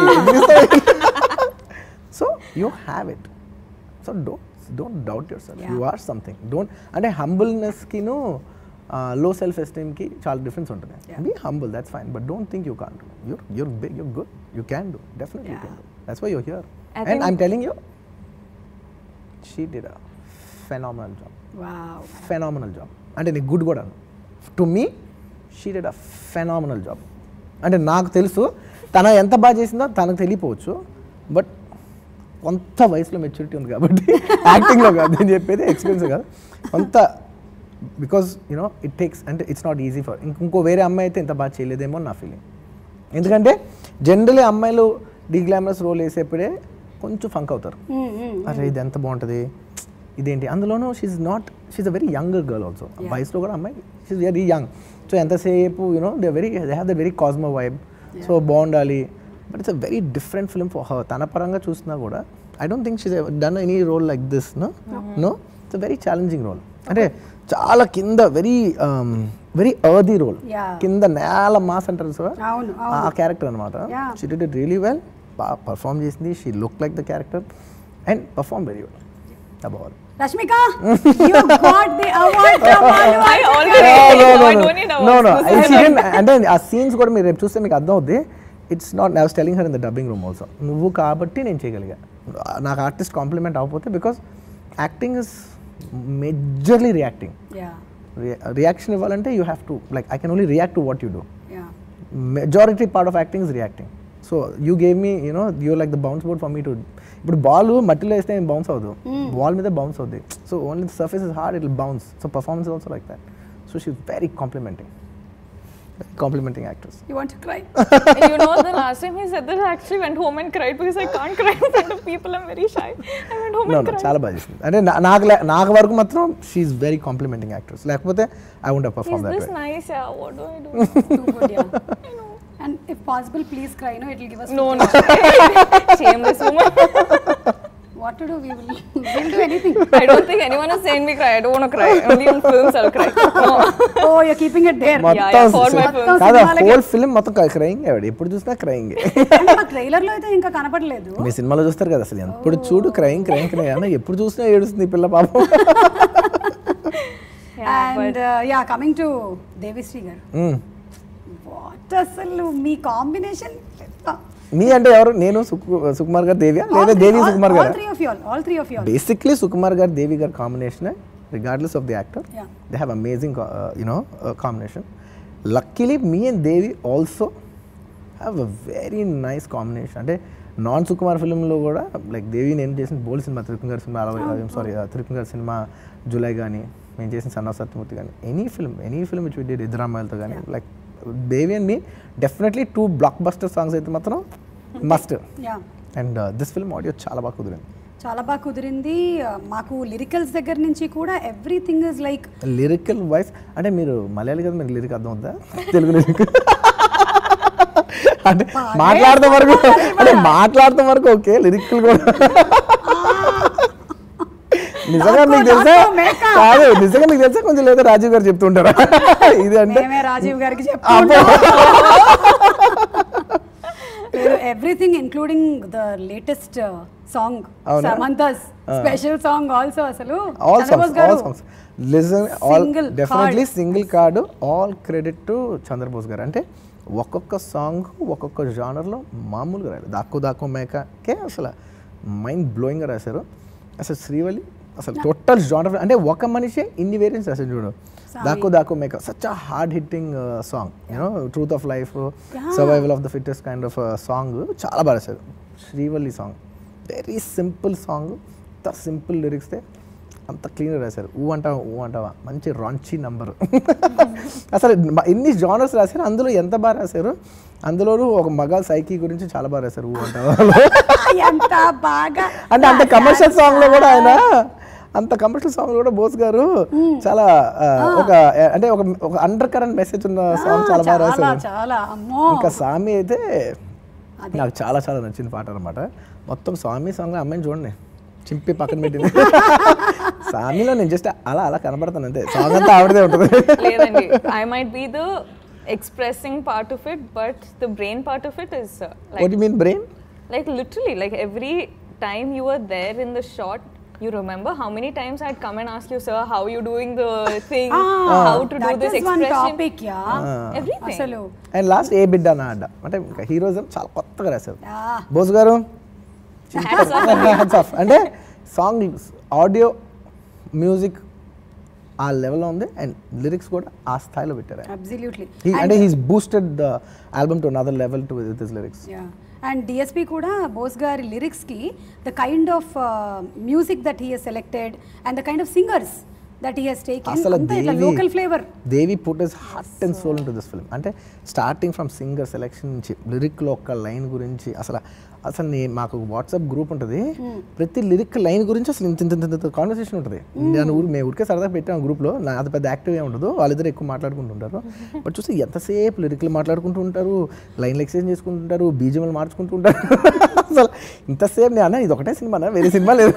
so you have it so don't don't doubt yourself you are something don't అంటే హంబుల్నెస్కిను లో సెల్ఫ్ ఎస్టీమ్కి చాలా డిఫరెన్స్ ఉంటుంది be humble that's fine but don't think you can do your your big your good you can do definitely you can do that's why you're here I and think- I'm telling you she did a phenomenal job wow phenomenal job అంటే నీకు good కూడా to me she did a phenomenal job అంటే నాకు తెలుసు తన ఎంత బాగా చేసిందో తనకు తెలియపోవచ్చు బట్ కొంత వయసులో మెచ్యూరిటీ ఉంది కాబట్టి యాక్టింగ్లో కాదు నేను చెప్పేది ఎక్స్పీరియన్స్ కాదు కొంత బికాస్ యూనో ఇట్ టేక్స్ అంటే ఇట్స్ నాట్ ఈజీ ఫర్ ఇంకో వేరే అమ్మాయి అయితే ఇంత బాగా చేయలేదేమో అని నా ఫీలింగ్ ఎందుకంటే జనరలీ అమ్మాయిలు డిగ్లామరస్ రోల్ వేసేప్పుడే కొంచెం ఫంక్ అవుతారు అరే ఇది ఎంత బాగుంటుంది ఇదేంటి అందులోనూ she's not she's a very young girl also వయసులో కూడా అమ్మాయి షీఈ్ వెరీ యంగ్ సో ఎంతసేపు you know they very they have the very cosmo vibe so బాగుండాలి but it's a very different film for her తన పరంగా చూసినా కూడా I don't think she's done any role like this no no it's a very challenging role అంటే చాలా కింద very very earthy role Yeah. కింద నేల మాస్ అంటారు సార్ అవును ఆ క్యారెక్టర్ అనమాట Yeah. She did it really well బాగా పర్ఫామ్ చేసింది she look like the character and perform very well about Rashmika you got the award from Allu I Arjun already garu. no, I don't need no no awards. అంటే ఆ scenes కూడా మీరు రేపు చూస్తే మీకు అర్థం అవుద్ది it's not I was telling her in the dubbing room also నువ్వు కాబట్టి నేను చేయగలిగా నాకు ఆర్టిస్ట్ కాంప్లిమెంట్ అవ్వకపోతే because acting is majorly reacting yeah reaction ఇవ్వాలంటే you have to like I can only react to what you do yeah majority part of acting is reacting so you gave me you know you like the bounce board for me to ఇప్పుడు ball మట్టిలో వేస్తే ఏం bounce అవ్వదు ball మీద bounce అవుద్ది so only the surface is hard it bounce so performance also like that so she very complimenting complimenting actors you want to cry you know, the last time he said that, I actually went home and cried because I can't cry in front of people. I'm very shy. I went home no and no cried. చాలా బాగా చేసింది అంటే నా- నాకు లే- నాకు వరకు మాత్రం షీఈ్ వెరీ కాంప్లిమెంటింగ్ యాక్టర్స్ లేకపోతే I won't Is perform that this way nice? Yeah. What do I do? Too good, yeah. And if possible, please cry. No, it will give us. no, no. Shameless woman. What to do? We will. We'll do anything. I don't think anyone has seen me cry. I don't want to cry. Only in films I'll cry. No. Oh, you're keeping it there. Yeah, yeah, for my మొత్తం films. కాదు సినిమాలకి- whole film మొత్తం crying ఆవిడ ఎప్పుడు చూసినా crying అంటే మా trailer లో అయితే ఇంకా కనపడలేదు మీ సినిమాలో చూస్తారు కదా అసలు ఎప్పుడు చూడు క్రయింగ్ క్రయింగ్ క్రయింగ్ అన్న ఎప్పుడు చూసినా ఏడుస్తుంది ఈ పిల్ల పాపం Yeah, and yeah coming to Devi Sri garu Mm. What అసలు మీ కాంబినేషన్ మీ అంటే ఎవరు నేను సుకు- సుకుమార్ గారు దేవియా లేదా Devi Sukumar all garu three of you all three of you basically Sukumar garu Devi garu combination regardless of the actor Yeah. They have amazing you know combination luckily me and Devi also have a very nice combination అంటే non Sukumar ఫిల్మ్లో కూడా like Devi నేను చేసిన బోల్ సినిమా త్రిపుల్ గారి సినిమా సారీ త్రిపుల్ గారి సినిమా జూలై కానీ మేము చేసిన సన్న సత్యమూర్తి కానీ any film any film which with ఇద్దరామాయలతో కానీ like Devi and me definitely two blockbuster songs అయితే మాత్రం must yeah and this film audio చాలా బాగా కుదిరింది చాలా బాగా కుదిరింది Uh, మాకు లిరికల్స్ దగ్గర నుంచి కూడా everything is like lyrical voice అంటే మీరు మలయాళీ కదా మీకు లిరిక్ అర్థం అవుతుందా తెలుగు లిరిక్ అంటే మాట్లాడతాం వరకు అంటే మాట్లాడతాం వరకు ఓకే లిరిక్లు కూడా నిజంగా మీకు తెలుసా కాదు నిజంగా మీకు తెలుసా కొంచెం లేదా రాజీవ్ గారు చెప్తుంటారా ఇది అంటే మేమే రాజీవ్ గారికి అబ్బో. Everything including the latest song అవునా? సమంతస్ స్పెషల్ సాంగ్ ఆల్సో అసలు all Chandrabose songs garu all songs listen all Single definitely card. Single card all credit to Chandrabose garu అంటే ఒక్కొక్క సాంగ్ ఒక్కొక్క జానర్లో మామూలుగా రాయాలి దాక్కు దాక్కు మేకకే అసలు మైండ్ బ్లోయింగ్గా రాశారు అసలు శ్రీవల్లి అసలు టోటల్ జానర్ అంటే ఒక మనిషే ఇన్ని వేరియంట్స్ రాశారు చూడు దాక్కు దాక్కు మేక such a hard hitting song you know truth of life survival of the fittest kind of song చాలా బాగా రాశారు Srivalli song very simple song అంత సింపుల్ లిరిక్స్తే అంత క్లీన్గా రాశారు ఊ అంటావా ఊ అంటావా మంచి రాంచి నంబర్ అసలు మ- ఎన్ని జానర్స్ రాశారు అందులో ఎంత బాగా రాశారు అందులోనూ ఒక మగాల్ సైకి గురించి చాలా బాగా రాశారు ఊ అంటావా ఎంత బాగా అంటే అంత కమర్షియల్ సాంగ్ లో కూడా ఆయన అంత కమర్షియల్ సాంగ్ కూడా బోస్ గారు చాలా ఆ, ఒక అంటే ఒక ఒక అండర్ కరెంట్ మెసేజ్ ఉన్న సాంగ్ చాలా బాగా చాలా రాశారు చాలా అమ్మో ఇంకా స్వామి అయితే నాకు చాలా చాలా నచ్చిన పాట అనమాట మొత్తం స్వామి సాంగ్ అమ్మాయిని చూడండి చింపి పక్కన పెట్టింది స్వామిలో నేను జస్ట్ అలా అలా కనబడతాను అంతే సాంగ్ అంతా ఆవిడదే ఉంటుంది లేదండి I might be the expressing part of it but the brain part of it is what like you mean brain like literally like every time you were there in the shot you remember how many times i'd come and ask you sir how you doing the thing how to do that this is one expression topic yeah everything అసలు and last ఏ బిడ్డ నా అడ్డ అంటే ఇంకా హీరోజం చాలా కొత్తగా రాశారు Ah. బోస్ గారు Hats off. Hats off. అంటే సాంగ్ ఆడియో మ్యూజిక్ ఆ లెవెల్లో ఉంది అండ్ లిరిక్స్ కూడా ఆ స్థాయిలో పెట్టారు ఆయన. అబ్సల్యూట్లీ He- అంటే he's boosted the album to another level to with his lyrics yeah and DSP కూడా బోస్ గారి లిరిక్స్కి the kind of music that he he's selected and the kind of singers that he he's taken అసలు అంతా ఇట్లా Devi local flavour Devi put his heart and soul into this film అంటే starting from singer selection నుంచి లిరిక్లో ఒక్క line గురించి అసలు అసలు నే మాకు వాట్సాప్ గ్రూప్ ఉంటుంది ప్రతి లిరిక్ లైన్ గురించి అసలు ఇంత ఇంత ఇంత కాన్వర్సేషన్ ఉంటుంది నేను ఊరు మేము ఊరికే సరదా పెట్టాం గ్రూప్లో నా అది పెద్ద యాక్టివ్ ఏ ఉండదు వాళ్ళిద్దరు ఎక్కువ మాట్లాడుకుంటుంటారు బట్ చూసి ఎంతసేపు లిరిక్లు మాట్లాడుకుంటూ ఉంటారు లైన్లు ఎక్స్చేంజ్ చేసుకుంటుంటారు బీజిఎంలు మార్చుకుంటూ ఉంటారు అసలు ఇంతసేపు నేను అన్న ఇది ఒకటే సినిమా వేరే సినిమా లేదు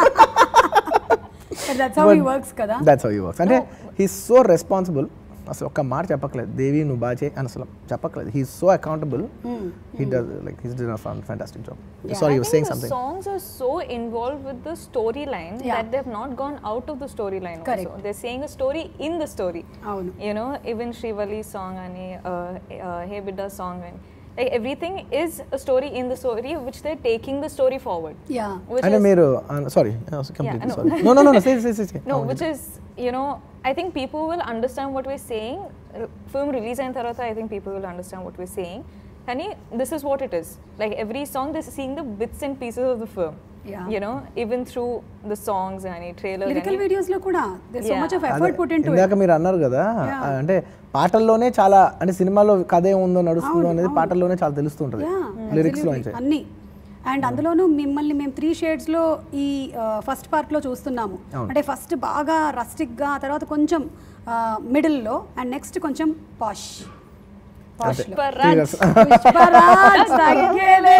దట్స్ హౌ హీ వర్క్స్ కదా దాట్స్ హౌ యూ వర్క్స్ అంటే హీ సో రెస్పాన్సిబుల్ అసలు ఒక్క మాట చెప్పట్లేదు దేవి నువ్వు బాగా చేయి అని అసలు చెప్పట్లేదు he so accountable he does like he's done fantastic job sorry you I saying think the something songs are so involved with the storyline Yeah. that they've not gone out of the storyline Correct. also. They're saying a story in the story. అవును You know, even Shrivali's song and uh, uh, Hey Bidda song and like everything is a story in the story which they're taking the story forward yeah which అంటే is మీరు sorry complete I know. Sorry no no no say say say no which is you know i think people will understand what we're saying R- film release అయిన తర్వాత i think people will understand what we're saying కానీ this is what it is like every song they're seeing the bits and pieces of the film Yeah. you know even through the songs and trailers lyrical videos లో కూడా they so Yeah. Much of effort put into ఇందాక మీరు అన్నారు కదా Yeah. ఆ, అంటే పాటల్లోనే చాలా అంటే సినిమాలో కథ ఏముందో నడుస్తుందో అనేది పాటల్లోనే చాలా తెలుస్తుంటది లిరిక్స్ లో నుంచి అన్ని అండ్ అందులోనూ మిమ్మల్ని మేము త్రీ షేడ్స్ లో ఈ ఫస్ట్ పార్ట్ లో చూస్తున్నాము అవును. అంటే ఫస్ట్ బాగా రస్టిక్ గా ఆ తర్వాత కొంచెం మిడిల్ లో అండ్ నెక్స్ట్ కొంచెం పాష్ పాష్ లో Pushparaj. పుష్పరాజ్ తగ్గేలే.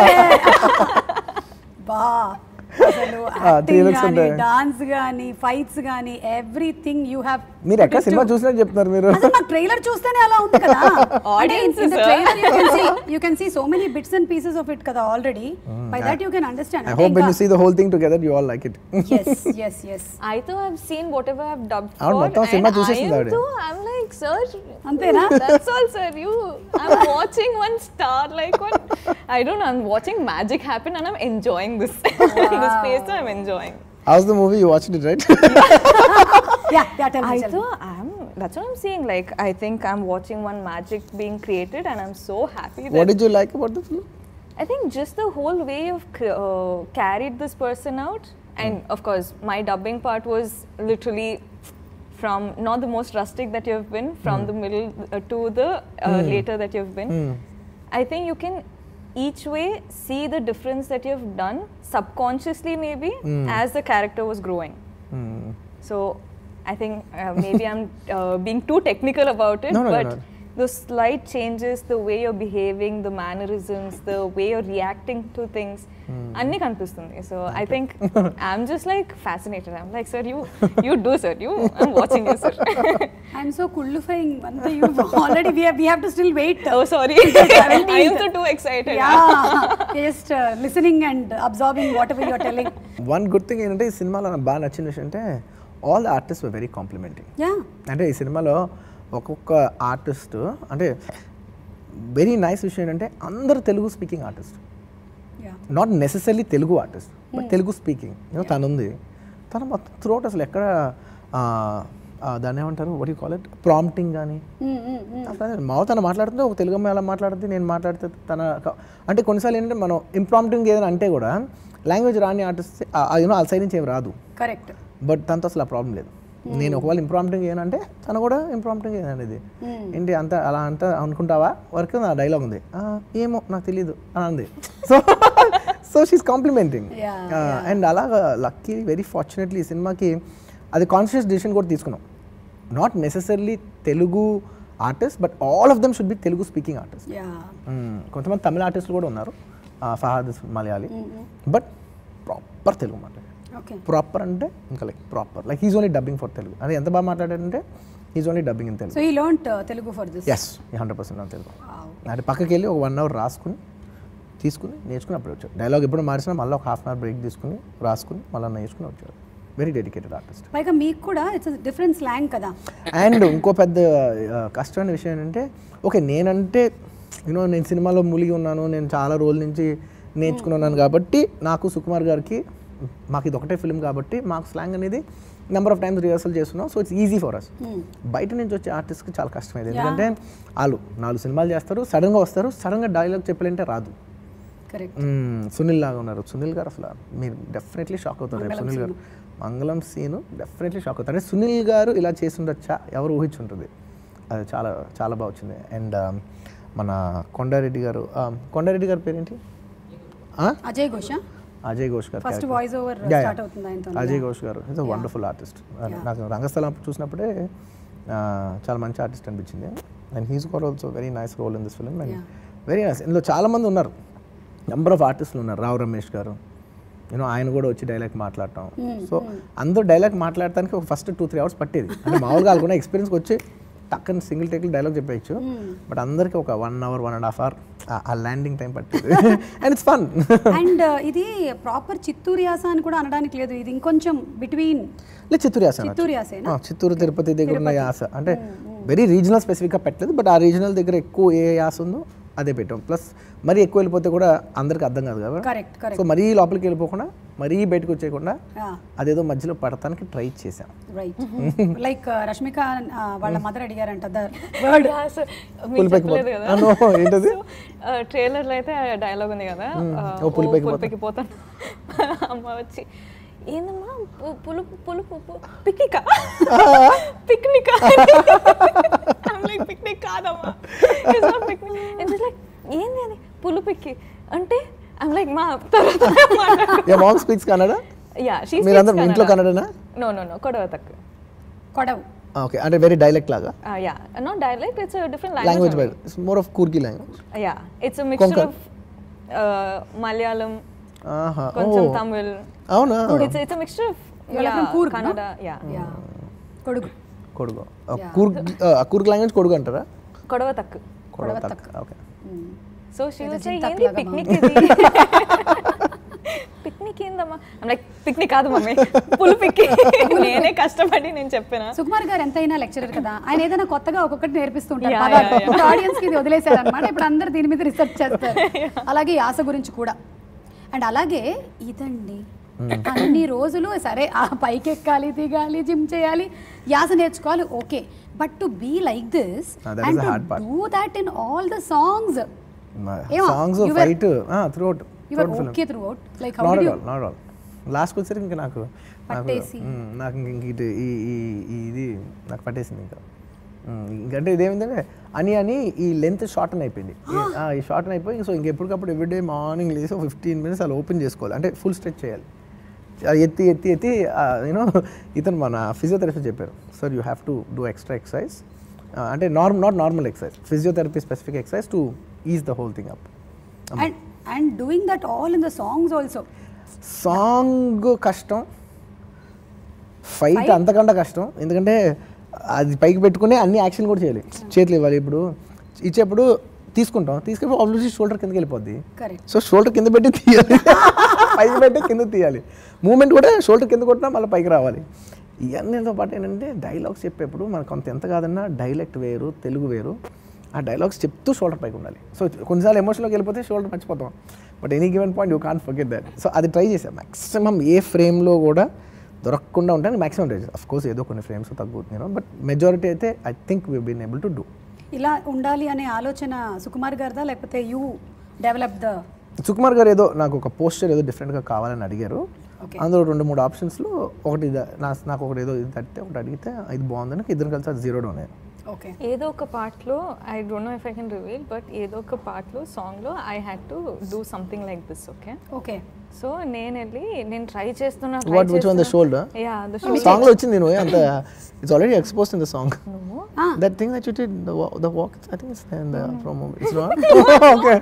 బా అసలు three looks ఉంటాయి. డాన్స్ గానీ ఫైట్స్ గానీ ఎవ్రీథింగ్ యూ హ్యావ్ మీరు ఎక్కడ సినిమా చూసినట్టు చెప్తున్నారు మీరు అసలు నాకు ట్రైలర్ చూస్తేనే అలా ఉంది కదా Audience, sir. Trailer you can see you can see so many bits and pieces of it కదా already by that you can understand I hope when you see the whole thing together you all like it yes yes yes I too have seen whatever I've dubbed అవును, for, మొత్తం and సినిమా I చూసేసింది am ఆవిడ. too. I'm like, sir, అంతేనా? That's all, sir. You, I'm watching one star, like one. I don't know. I'm watching magic happen, and I'm enjoying this. this space, I'm enjoying. How's the movie you watch it right yeah yeah tell I me too, I'm. That's what I'm saying. Like, I think I'm watching one magic being created, and I'm so happy that. What did you like about the film I think just the whole way you've cr- uh, carried this person out, and of course, my dubbing part was literally from not the most rustic that you've been, from the middle uh, to the uh, later that you've been. I think you can each way see the difference that you've done subconsciously, maybe as the character was growing. So I think uh, maybe I'm uh, being too technical about it, No, no, no, but no. the slight changes, the way you're behaving, the mannerisms, the way you're reacting to things, అన్ని కనిపిస్తుంది so I think I'm just like fascinated I'm like sir you you do sir you I'm watching you sir I'm so కుళ్ళుఫైయింగ్ అంతా you already we we have to still wait oh sorry I am too excited yeah just listening and absorbing whatever you are telling one good thing ఏంటంటే ఈ సినిమాలో నాకు బాగా నచ్చిన విషయం అంటే all the artist were very complimenting yeah అంటే ఈ సినిమాలో ఒక్కొక్క ఆర్టిస్ట్ అంటే వెరీ నైస్ విషయం ఏంటంటే అందరూ Telugu speaking artist yeah not necessary Telugu artist but Telugu speaking you know తను ఉంది తను మొత్తం త్రోట్ అసలు ఎక్కడ ఆ, ఆ, దాన్ని ఏమంటారు what you call it prompting కానీ అసలు మావ తను మాట్లాడుతుంటే ఒక తెలుగు అమ్మాయి అలా మాట్లాడుతుంది నేను మాట్లాడితే తన క- అంటే కొన్నిసార్లు ఏంటంటే మనం ఇంప్రాంప్టింగ్ ఏదైనా అంటే కూడా లాంగ్వేజ్ రాని ఆర్టిస్ట్ యూనో వాళ్ళ సైడ్ నుంచి ఏం రాదు కరెక్ట్ బట్ తనతో అసలు ఆ ప్రాబ్లం లేదు నేను ఒకవేళ ఇంప్రాంప్టింగ్ ఏనంటే తను కూడా ఇంప్రాంప్టింగ్ అనేది ఏంటి అంత అలా అంత అనుకుంటావా వరకు నా డైలాగ్ ఉంది "ఆ, ఏమో నాకు తెలియదు అని అంది so so she's complimenting Yeah, and అలాగా లక్కీ వెరీ ఫార్చునేట్లీ ఈ సినిమాకి అది కాన్షియస్ డిసిషన్ కూడా తీసుకున్నాం not necessarily Telugu artist but all of them should be Telugu speaking artist yeah కొంతమంది తమిళ ఆర్టిస్టులు కూడా ఉన్నారు ఆ, ఫహాద్ మలయాళీ బట్ ప్రాపర్ తెలుగు మాట్లాడారు ఓకే ప్రాపర్ అంటే ఇంకా like proper like is only dubbing for Telugu అది ఎంత బాగా మాట్లాడారంటే is only dubbing in Telugu so ఈ లోంట్ Telugu for this yes hundred percent Telugu అంటే పక్కకి వెళ్ళి ఒక వన్ అవర్ రాసుకుని తీసుకుని నేర్చుకుని అప్పుడు వచ్చాడు డైలాగ్ ఎప్పుడు మార్చినా మళ్ళీ ఒక హాఫ్ అన్ అవర్ బ్రేక్ తీసుకుని రాసుకుని మళ్ళీ నేర్చుకుని వచ్చాడు వెరీ డెడికేటెడ్ ఆర్టిస్ట్ పైగా మీకు కూడా ఇట్స్ డిఫరెంట్ స్లాంగ్ కదా అండ్ ఇంకో పెద్ద ఆ, కష్టమైన విషయం ఏంటంటే ఓకే నేనంటే యూనో నేను సినిమాలో మునిగి ఉన్నాను నేను చాలా రోజుల నుంచి నేర్చుకున్నాను కాబట్టి నాకు సుకుమార్ గారికి మాకు ఇది ఒకటే ఫిల్మ్ కాబట్టి మాకు స్లాంగ్ అనేది నెంబర్ ఆఫ్ టైమ్స్ రిహర్సల్ చేస్తున్నాం so it's easy for us బయట నుంచి వచ్చే ఆర్టిస్ట్కి చాలా కష్టమైంది ఎందుకంటే వాళ్ళు నాలుగు సినిమాలు చేస్తారు సడన్గా వస్తారు సడన్గా డైలాగ్ చెప్పాలంటే రాదు కరెక్ట్ మ్మ్. సునీల్ లాగా ఉన్నారు సునీల్ గారు అసలు మీరు డెఫినెట్లీ షాక్ అవుతారు రేపు సునీల్ గారు మంగళం సీను డెఫినెట్లీ షాక్ అవుతారు అంటే సునీల్ గారు ఇలా చేసి ఉండొచ్చా ఎవరు ఊహించుంటుంది అది చాలా చాలా బాగా వచ్చింది అండ్ మన కొండారెడ్డి గారు ఆ, కొండారెడ్డి గారి పేరేంటి ఆ? అజయ్ ఘోష అజయ్ ఘోష్ గారు first character. Voice over Yeah, yeah. Start అవుతుంది ఆయనతో అజయ్ ఘోష్ గారు ఇస్ అ వండర్ఫుల్ ఆర్టిస్ట్ నాకు రంగస్థలం చూసినప్పుడే ఆ, చాలా మంచి ఆర్టిస్ట్ అనిపించింది and he's got also very nice role in this film and Yeah. Very nice ఇందులో చాలా మంది ఉన్నారు నెంబర్ ఆఫ్ ఆర్టిస్టులు ఉన్నారు రావు రమేష్ గారు యూనో ఆయన కూడా వచ్చి డైలాగ్ మాట్లాడటం సో అందరూ డైలాగ్ మాట్లాడటానికి ఒక ఫస్ట్ టూ త్రీ అవర్స్ పట్టేది అంటే మామూలుగా వాళ్ళకున్న ఎక్స్పీరియన్స్కి వచ్చి టక్కని సింగిల్ టేక్లో డైలాగ్ చెప్పేయచ్చు బట్ అందరికీ ఒక one hour one and half hour ఆ ల్యాండింగ్ టైం పట్టేది అండ్ ఇట్స్ ఫన్ అండ్ ఇది ప్రాపర్ చిత్తూరు యాస అని కూడా అనడానికి లేదు ఇది ఇంకొంచెం బిట్వీన్ లేదు చిత్తూరు యాస అనొచ్చు. చిత్తూరు యాసేనా ఆ, చిత్తూరు తిరుపతి దగ్గర ఉన్న యాస అంటే వెరీ రీజనల్ స్పెసిఫిక్గా పెట్టలేదు బట్ ఆ రీజనల్ దగ్గర ఎక్కువ ఏ యాస ఉందో అదే పెట్టాం ప్లస్ మరీ ఎక్కువ వెళ్ళిపోతే కూడా అందరికి అర్థం కాదు కదా కరెక్ట్ కరెక్ట్ సో మరీ లోపలికి వెళ్ళిపోకుండా మరీ బయటకు వచ్చేయకుండా అదేదో మధ్యలో పడటానికి ట్రై చేసాం రైట్ లైక్ రష్మిక ఆ, వాళ్ళ మదర్ అడిగారంట ద వర్డ్ మీకు చెప్పలేదు కదా ఆ, no, ఏంటది ట్రైలర్ లో అయితే డైలాగ్ ఉంది కదా ఆ, ఓ పులిపైకి ఓ పులిపైకి పోతాను అమ్మ వచ్చి ఏందమ్మా పు- పులుపు పులుపు పిక్నిక్ పిక్నిక్ లైక్ పిక్నిక్ కాదమ్మా పిక్నిక్ లైక్ ఏంది అది పులుపిక్కి అంటే ఐమ్ లైక్ మా yeah mom speaks Kannada yeah she మీరందరూ ఇంట్లో కన్నడనా నో నో నో కొడవ తక్కువ కొడవు ఓకే అంటే వెరీ డైలెక్ట్ లాగా yeah not dialect it's different language language by more of కూర్కి language yeah it's mixture Konkan. Of Malayalam ఆహా కొంచెం ఓ తమిళ్ అవునా it's it's mixture of You're like from Coorg, no? Kannada yeah yeah కొడుకు కొడుకు కూర్గ్ కూర్గ్ లాంగ్వేజ్ కొడుకు అంటారా కొడవ తక్కువ Kodava takk okay so she ఏదో వాజ్ లైక్ జింతాక్ ఏంది లాగా పిక్నిక్ ఇది పిక్నిక్ ఏందమ్మా లైక్ పిక్నిక్ కాదు మమ్మీ పుల్ పిక్కి నేనే కష్టపడి నేను చెప్పిన సుకుమార్ గారు ఎంతైనా లెక్చరర్ కదా ఆయన ఏదైనా కొత్తగా ఒక్కొక్కటి నేర్పిస్తుంటారు Yeah, పదాలు. yeah, yeah. ఇప్పుడు ఆడియన్స్ కి ఇది వదిలేశారు అనమాట ఇప్పుడు అందరు దీని మీద రీసెర్చ్ చేస్తారు అలాగే యాస గురించి కూడా అండ్ అలాగే ఇదండి అన్ని రోజులు సరే ఆ పైకి ఎక్కాలి దిగాలి జిమ్ చేయాలి యాస నేర్చుకోవాలి okay but to be like this Ah, that is and the hard part. Do that in all the songs ఏమో, songs you were- fight throughout your okay throughout like how not the all not all లాస్ట్కి వచ్చేసరికి ఇంకా నాకు నాకు పట్టేసి. మ్, నాకు ఇంక ఇటు ఈ ఈ ఈ ఇది నాకు పట్టేసింది ఇంకా మ్, ఇంకంటే ఇదేమిటంటే అని అని ఈ లెంత్ షార్టన్ అయిపోయింది ఈ- ఆ, ఈ షార్టన్ అయిపోయి సో ఇంకెప్పటికప్పుడు ఎవ్రీడే మార్నింగ్ లేసి ఫిఫ్టీన్ మినిట్స్ అలా ఓపెన్ చేసుకోవాలి అంటే ఫుల్ స్ట్రెచ్ చేయాలి అది ఎత్తి ఎత్తి ఎత్తి యూనో ఇతను మన ఫిజియోథెరపీ చెప్పారు sir you have to do extra exercise అంటే norm not normal exercise physiotherapy specific exercise to is the whole thing up and and doing that all in the songs also song కష్టం fight అంతకంటే కష్టం ఎందుకంటే అది పైకి పెట్టుకుని అన్ని action కూడా చేయాలి చేతులు ఇవ్వాలి ఇప్పుడు ఇచ్చేప్పుడు తీసుకుంటాం తీసుకెళ్ళి ఆబ్వియస్లీ షోల్డర్ కిందకి వెళ్ళిపోద్ది కరెక్ట్ సో షోల్డర్ కింద పెట్టి తీయాలి పైకి పెట్టి కింద తీయాలి మూమెంట్ కూడా షోల్డర్ కింద కొట్టినా మళ్ళీ పైకి రావాలి ఇవన్నీతో పాటు ఏంటంటే డైలాగ్స్ చెప్పేప్పుడు మనకు కొంత ఎంత కాదన్నా డైలెక్ట్ వేరు తెలుగు వేరు ఆ డైలాగ్స్ చెప్తూ షోల్డర్ పైకి ఉండాలి సో కొన్నిసార్లు ఎమోషన్లోకి వెళ్ళిపోతే షోల్డర్ మర్చిపోతాం but any given point you can forget that so అది ట్రై చేసాం మ్యాక్సిమం ఏ ఫ్రేమ్లో కూడా దొరకకుండా ఉంటాను మ్యాక్సిమం ట్రై చేసాం అఫ్ కోర్స్ ఏదో కొన్ని ఫ్రేమ్స్ తగ్గుతున్నాను బట్ మెజారిటీ అయితే I think we been able to do ఇలా ఉండాలి అనే ఆలోచన సుకుమార్ గారిదా లేకపోతే యూ డెవలప్ ద సుకుమార్ గారు ఏదో నాకు ఒక పోస్టర్ ఏదో డిఫరెంట్గా కావాలని అడిగారు Okay. అందులో రెండు మూడు ఆప్షన్స్లో ఒకటి ఇది- నా- నాకు ఒకటి ఏదో ఇది తట్టితే ఒకటి అడిగితే ఇది బాగుందని ఇద్దరు కలిసి అది జీరో డౌన్ అయ్యారు ఓకే ఏదో ఒక పార్ట్లో I don't know if I can reveal but ఏదో ఒక పార్ట్లో సాంగ్లో I had to do something like this okay okay so నేను వెళ్ళి నేను ట్రై చేస్తున్నా what which one the shoulder yeah the song లో వచ్చింది నువ్వు అంత it's already expose in the song Ah. That thing that you did the walk I think it's in the promo it's not okay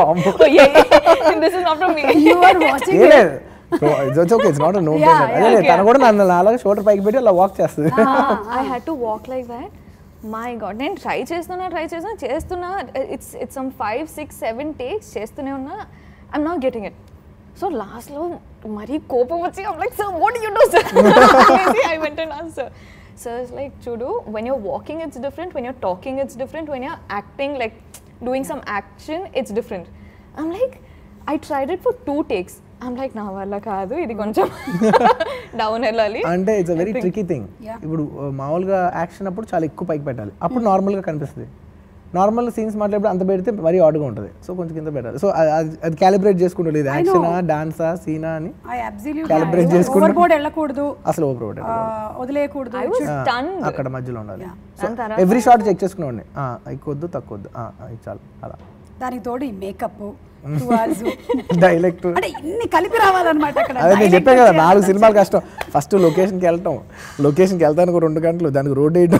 this is not from me you are watching a it's okay it's not no Yeah, అదే లేదు, తను కూడా నన్ను నాలాగా shoulder పైకి పెట్టి అలా walk చేస్తుంది I had to walk like that my god నేను ట్రై చేస్తున్నా ట్రై చేస్తున్నా చేస్తున్నా it's it's some five six seven takes చేస్తూనే ఉన్నా I'm not getting it so లాస్ట్లో మరీ కోపం వచ్చి I'm like sir what you do sir I went sir sir is like చూడు when you're walking it's different when you're talking it's different when you're acting like doing some action it's different I'm like I tried it for two takes I'm like నా వల్ల కాదు ఇది కొంచెం down వెళ్ళాలి అంటే it's a very tricky thing Yeah. ఇప్పుడు uh, మామూలుగా action అప్పుడు చాలా ఎక్కువ పైకి పెట్టాలి అప్పుడు నార్మల్గా కనిపిస్తుంది నార్మల్ సీన్స్ మాట్లాడేప్పుడు అంత పెడితే మరీ ఆడుగా ఉంటుంది సో కొంచెం కింద పెట్టాలి సో అది క్యాలిబ్రేట్ చేసుకుంటుంది ఇది యాక్షనా డాన్సా సీనా అని ఐ అబ్సల్యూట్లీ Calibrate చేసుకుంటూ- ఓవర్ బోర్డ్ వెళ్ళకూడదు అసలు ఓవర్ ఆ, వదిలేయకూడదు I was stunned. అక్కడ మధ్యలో ఉండాలి Yeah. సో దాని తర్వాత- ఎవ్రీ షాట్ చెక్ చేసుకునేవాడిని ఆ, ఎక్కువద్దు తక్కువద్దు ఆ, ఆ, ఇది చాలు అలా దానికి తోడు ఈ మేకప్ టూ అవర్స్ డైలెక్ట్ అంటే ఇన్ని కలిపి రావాలన్నమాట అక్కడ అదే నేను Direct చెప్పాను కదా వచ్చి నాలుగు సినిమాలు కష్టం ఫస్ట్ లొకేషన్కి వెళ్ళటం లొకేషన్కి వెళ్తానికి ఒక రెండు గంటలు దానికి రోడ్ వేయడం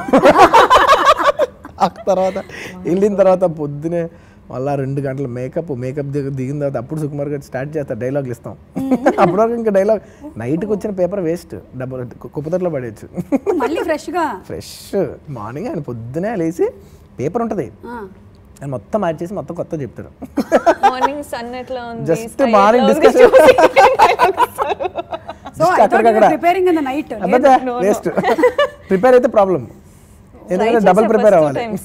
ఆ తర్వాత వెళ్ళిన తర్వాత పొద్దునే మళ్ళా రెండు గంటల మేకప్ మేకప్ దిగిన తర్వాత అప్పుడు సుకుమార్ గారు స్టార్ట్ చేస్తారు డైలాగులు ఇస్తాం అప్పటి వరకు ఇంకా డైలాగ్ నైట్కి వచ్చిన పేపర్ వేస్ట్ డబ్బులు కుప్పతట్లో పడేయచ్చు మళ్ళీ ఫ్రెష్ గా ఫ్రెష్ మార్నింగ్ ఆయన పొద్దునే లేచి పేపర్ ఉంటుంది ఆ, ఆయన మొత్తం మార్చేసి మొత్తం కొత్త చెప్తాడు మార్నింగ్ సన్ ఎట్లా ఉంది Just sky morning ఎట్లా ఉంది discussion. సో Just ఐ అక్కడికక్కడ. ప్రిపేరింగ్ ఇన్ ద నైట్ అబ్బా వేస్ట్ ప్రిపేర్ అయితే ప్రాబ్లం ఎందుకంటే చేసా డబుల్ first ప్రిపేర్ two అవ్వాలి times.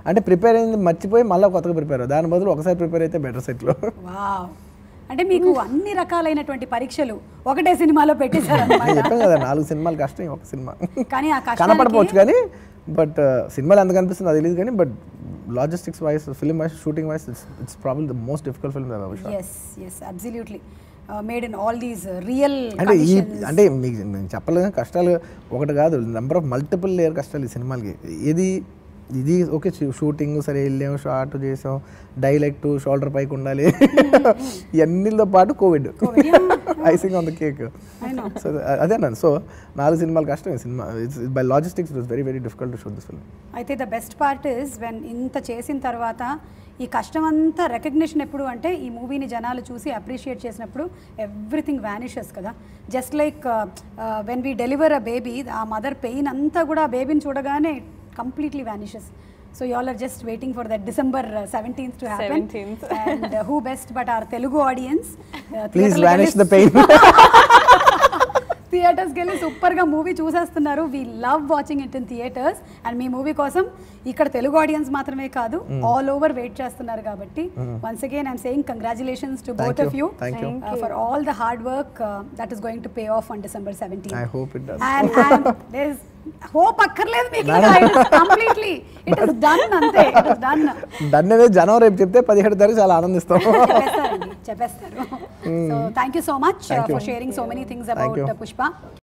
అంటే ప్రిపేర్ అయింది మర్చిపోయి మళ్ళీ కొత్తగా ప్రిపేర్ దాని బదులు ఒకసారి ప్రిపేర్ అయితే బెటర్ సెట్లో వావ్ అంటే మీకు అన్ని రకాలైనటువంటి పరీక్షలు ఒకటే సినిమాలో పెట్టేశారు నేను చెప్పాను కదా నాలుగు సినిమాలు కష్టం ఒక సినిమా కానీ ఆ కనపడపోవచ్చు కష్టానికి కానీ బట్ సినిమాలు ఎంత కనిపిస్తుందో అది తెలియదు కానీ but logistics wise film wise shooting wise it's it's problem the most difficult film yes yes absolutely made in all these real అంటే ఈ అంటే మీకు నేను చెప్పలేదు కానీ కష్టాలు ఒకటి కాదు నెంబర్ ఆఫ్ మల్టిపుల్ లేయర్ కష్టాలు ఈ సినిమాలకి ఇది ఇది ఓకే షూటింగ్ సరే వెళ్ళాం షార్ట్ చేసాం డైలెక్ట్ షోల్డర్ పైకి ఉండాలి ఇవన్నీతో పాటు covid icing on the cake so అదే అన్నాను సో నాలుగు సినిమాలు కష్టం ఈ సినిమా by logistics it very very difficult to shoot this film అయితే the best part is when ఇంత చేసిన తర్వాత ఈ కష్టం అంతా రికగ్నిషన్ ఎప్పుడు అంటే ఈ మూవీని జనాలు చూసి అప్రిషియేట్ చేసినప్పుడు ఎవ్రీథింగ్ వ్యానిషెస్ కదా just like when we deliver a baby ఆ మదర్ పెయిన్ అంతా కూడా ఆ బేబీని చూడగానే completely vanishes so you all are just waiting for that December seventeenth to happen 17th. And who best but our Telugu audience please vanish the pain థియేటర్స్కి వెళ్ళి సూపర్గా movie చూసేస్తున్నారు we love watching it in theatres and మీ movie కోసం ఇక్కడ Telugu audience మాత్రమే కాదు all over wait చేస్తున్నారు కాబట్టి once again I'm saying congratulations to both of you Thank you. For all the hard work that is going to pay off on December seventeen I hope it does and there is hope అక్కర్లేదు మీకు completely it is done అంతే it is done దాన్ని అనేది జనవరి రేపు చెప్తే పదిహేడు తారీఖు చాలా ఆనందిస్తాం చెప్పేస్తారండి చెప్పేస్తారు so thank you so much Thank you. For sharing so many things Thank about you. Pushpa